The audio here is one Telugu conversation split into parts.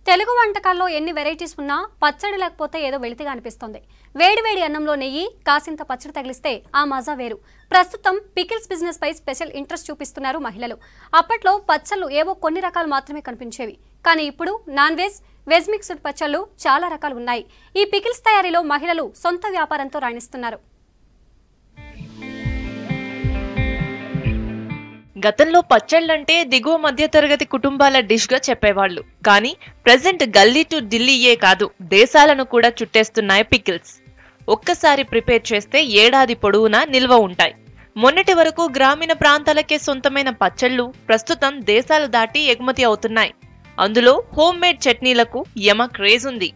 తెలుగు వంటకాల్లో ఎన్ని వెరైటీస్ ఉన్నా పచ్చడి లేకపోతే ఏదో వెళితిగా అనిపిస్తుంది వేడివేడి అన్నంలో నెయ్యి కాసింత పచ్చడి తగిలిస్తే ఆ మజా వేరు ప్రస్తుతం పికిల్స్ బిజినెస్ పై స్పెషల్ ఇంట్రెస్ట్ చూపిస్తున్నారు మహిళలు అప్పట్లో పచ్చళ్ళు ఏవో కొన్ని రకాలు మాత్రమే కనిపించేవి కానీ ఇప్పుడు నాన్ వెజ్ వెజ్ మిక్స్డ్ పచ్చళ్ళు చాలా రకాలు ఉన్నాయి ఈ పికిల్స్ తయారీలో మహిళలు సొంత వ్యాపారంతో రాణిస్తున్నారు గతంలో పచ్చళ్ళంటే దిగువ మధ్యతరగతి కుటుంబాల డిష్ గా చెప్పేవాళ్ళు కానీ ప్రజెంట్ గల్లీ టు ఢిల్లీయే కాదు దేశాలను కూడా చుట్టేస్తున్నాయి పికిల్స్ ఒక్కసారి ప్రిపేర్ చేస్తే ఏడాది పొడవునా నిల్వ ఉంటాయి మొన్నటి వరకు గ్రామీణ ప్రాంతాలకే సొంతమైన పచ్చళ్ళు ప్రస్తుతం దేశాలు దాటి ఎగుమతి అవుతున్నాయి అందులో హోమ్ మేడ్ చట్నీలకు యమ క్రేజ్ ఉంది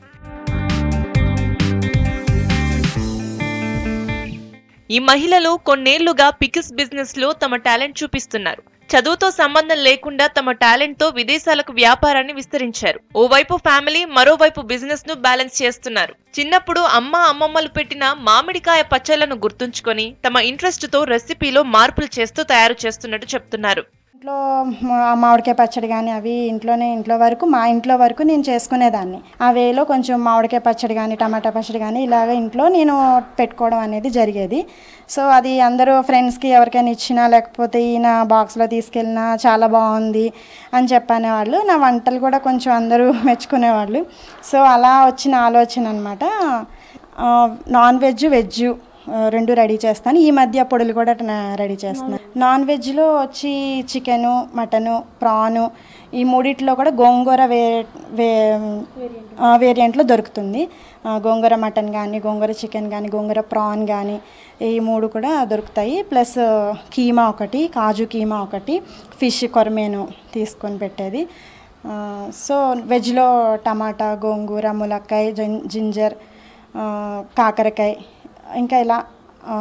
ఈ మహిళలు కొన్నేళ్లుగా పికిల్స్ బిజినెస్ లో తమ టాలెంట్ చూపిస్తున్నారు చదువుతో సంబంధం లేకుండా తమ టాలెంట్ తో విదేశాలకు వ్యాపారాన్ని విస్తరించారు ఓవైపు ఫ్యామిలీ మరోవైపు బిజినెస్ ను బ్యాలెన్స్ చేస్తున్నారు చిన్నప్పుడు అమ్మ అమ్మమ్మలు పెట్టిన మామిడికాయ పచ్చళ్లను గుర్తుంచుకొని తమ ఇంట్రెస్ట్ తో రెసిపీలో మార్పులు చేస్తూ తయారు చేస్తున్నట్టు చెప్తున్నారు ఇంట్లో మా- మామిడికాయ పచ్చడి కానీ అవి ఇంట్లోనే ఇంట్లో వరకు మా ఇంట్లో వరకు నేను చేసుకునేదాన్ని ఆ వేలో కొంచెం మామిడికాయ పచ్చడి కానీ టమాటా పచ్చడి కానీ ఇలాగ ఇంట్లో నేను పెట్టుకోవడం అనేది జరిగేది సో అది అందరూ ఫ్రెండ్స్కి ఎవరికైనా ఇచ్చినా లేకపోతే ఈయన బాక్స్లో తీసుకెళ్ళినా చాలా బాగుంది అని చెప్పనేవాళ్ళు నా వంటలు కూడా కొంచెం అందరూ మెచ్చుకునేవాళ్ళు సో అలా వచ్చిన ఆలోచన అనమాట నాన్ వెజ్ వెజ్ ఆ, రెండు రెడీ చేస్తాను ఈ మధ్య పొడులు కూడా న- రెడీ చేస్తున్నాను నాన్ వెజ్లో వచ్చి చికెను మటను ప్రాను ఈ మూడిట్లో కూడా గోంగూర వే వే ఆ, వేరియంట్లో దొరుకుతుంది ఆ, గోంగూర మటన్ కానీ గోంగూర చికెన్ కానీ గోంగూర ప్రాన్ కానీ ఈ మూడు కూడా దొరుకుతాయి ప్లస్ కీమా ఒకటి కాజు కీమా ఒకటి ఫిష్ కొరమేను తీసుకొని పెట్టేది ఆ, సో వెజ్లో టమాటా గోంగూర ములక్కాయ జిం- జింజర్ ఆ, కాకరకాయ ఇంకా ఇలా ఆ,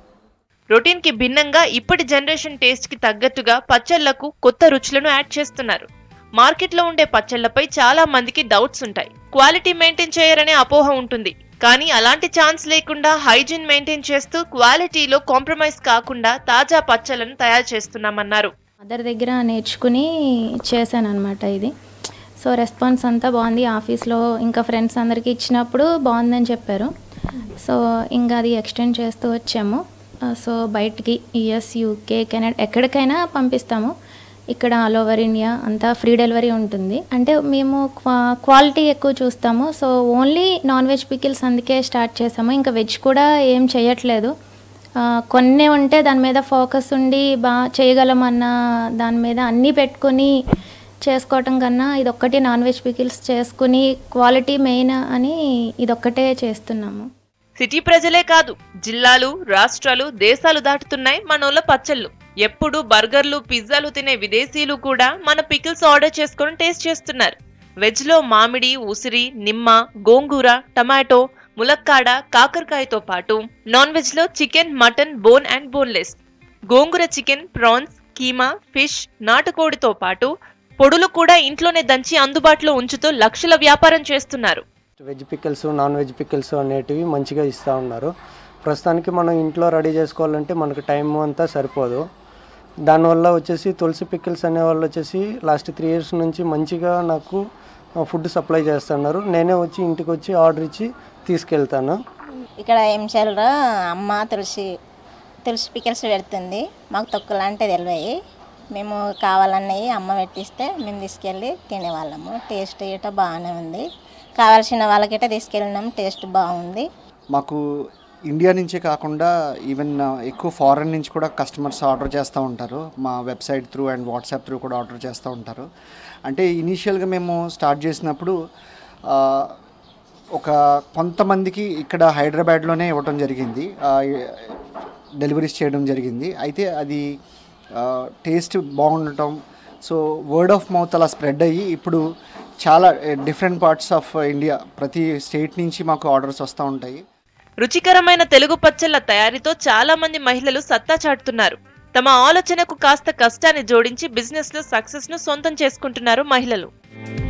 రొటీన్ కి భిన్నంగా ఇప్పటి జనరేషన్ టేస్ట్ కి తగ్గట్టుగా పచ్చళ్లకు కొత్త రుచులను యాడ్ చేస్తున్నారు మార్కెట్లో ఉండే పచ్చళ్లపై చాలా మందికి డౌట్స్ ఉంటాయి క్వాలిటీ మెయింటైన్ చేయరనే అపోహ ఉంటుంది కానీ అలాంటి ఛాన్స్ లేకుండా హైజీన్ మెయింటైన్ చేస్తూ క్వాలిటీలో కాంప్రమైజ్ కాకుండా తాజా పచ్చళ్లను తయారు చేస్తున్నామన్నారు మదర్ దగ్గర నేర్చుకుని చేశాను అనమాట ఇది సో రెస్పాన్స్ అంతా బాగుంది ఆఫీస్లో ఇంకా ఫ్రెండ్స్ అందరికీ ఇచ్చినప్పుడు బాగుందని చెప్పారు సో ఇంకా అది ఎక్స్టెండ్ చేస్తూ వచ్చాము ఆ, సో బయటికి యుఎస్ యూకే కెనడా ఎక్కడికైనా పంపిస్తాము ఇక్కడ ఆల్ ఓవర్ ఇండియా అంతా ఫ్రీ డెలివరీ ఉంటుంది అంటే మేము క్వా క్వాలిటీ ఎక్కువ చూస్తాము so only non veg pickles అందుకే స్టార్ట్ చేసాము ఇంకా వెజ్ కూడా ఏం చేయట్లేదు ఆ, కొన్ని ఉంటే దాని మీద ఫోకస్ ఉండి బాగా చేయగలమన్న దాని మీద అన్నీ పెట్టుకొని చేసుకోవటం కన్నా ఇదొక్కటి నాన్ వెజ్ పికిల్స్ చేసుకుని క్వాలిటీ మెయిన్ అని ఇదొక్కటే చేస్తున్నాము సిటీ ప్రజలే కాదు జిల్లాలు రాష్ట్రాలు దేశాలు దాటుతున్నాయి మనోళ్ళ పచ్చళ్ళు ఎప్పుడు బర్గర్లు పిజ్జాలు తినే విదేశీయులు కూడా మన పికిల్స్ ఆర్డర్ చేసుకొని టేస్ట్ చేస్తున్నారు వెజ్ లో మామిడి ఉసిరి నిమ్మ గోంగూర టమాటో ములక్కాడ కాకరకాయతో పాటు నాన్ వెజ్ లో chicken mutton bone and boneless గోంగూర చికెన్ ప్రాన్స్ కీమా ఫిష్ నాటుకోడితో పాటు పొడులు కూడా ఇంట్లోనే దంచి అందుబాటులో ఉంచుతూ లక్షల వ్యాపారం చేస్తున్నారు veg pickles non veg pickles అనేటివి మంచిగా ఇస్తూ ఉన్నారు ప్రస్తుతానికి మనం ఇంట్లో రెడీ చేసుకోవాలంటే మనకు టైం అంతా సరిపోదు దానివల్ల వచ్చేసి తులసి పికిల్స్ అనే వాళ్ళు వచ్చేసి లాస్ట్ త్రీ ఇయర్స్ నుంచి మంచిగా నాకు ఫుడ్ సప్లై చేస్తున్నారు నేనే వచ్చి ఇంటికి వచ్చి ఆర్డర్ ఇచ్చి తీసుకెళ్తాను ఇక్కడ ఎంశాలలో అమ్మ తులసి తులసి పికిల్స్ పెడుతుంది మాకు తొక్కులాంటి తెలివాయి మేము కావాలన్నవి అమ్మ పెట్టిస్తే మేము తీసుకెళ్ళి తినేవాళ్ళము టేస్ట్ ఇట బాగానే ఉంది కావాల్సిన వాళ్ళకిట తీసుకెళ్ళినాం టేస్ట్ బాగుంది మాకు ఇండియా నుంచే కాకుండా ఈవెన్ ఎక్కువ ఫారెన్ నుంచి కూడా కస్టమర్స్ ఆర్డర్ చేస్తూ ఉంటారు మా website through and WhatsApp through కూడా ఆర్డర్ చేస్తూ ఉంటారు అంటే ఇనీషియల్గా మేము స్టార్ట్ చేసినప్పుడు ఆ, ఒక కొంతమందికి ఇక్కడ హైదరాబాద్లోనే ఇవ్వటం జరిగింది డెలివరీస్ చేయడం జరిగింది అయితే అది టేస్ట్ బాగుండటం సో వర్డ్ ఆఫ్ మౌత్ అలా స్ప్రెడ్ అయ్యి ఇప్పుడు చాలా డిఫరెంట్ పార్ట్స్ ఆఫ్ ఇండియా ప్రతి స్టేట్ నుంచి మాకు ఆర్డర్స్ వస్తూ ఉంటాయి రుచికరమైన తెలుగు పచ్చళ్ల తయారీతో చాలా మంది మహిళలు సత్తా చాటుతున్నారు తమ ఆలోచనకు కాస్త కష్టాన్ని జోడించి బిజినెస్ లో సక్సెస్ ను సొంతం చేసుకుంటున్నారు మహిళలు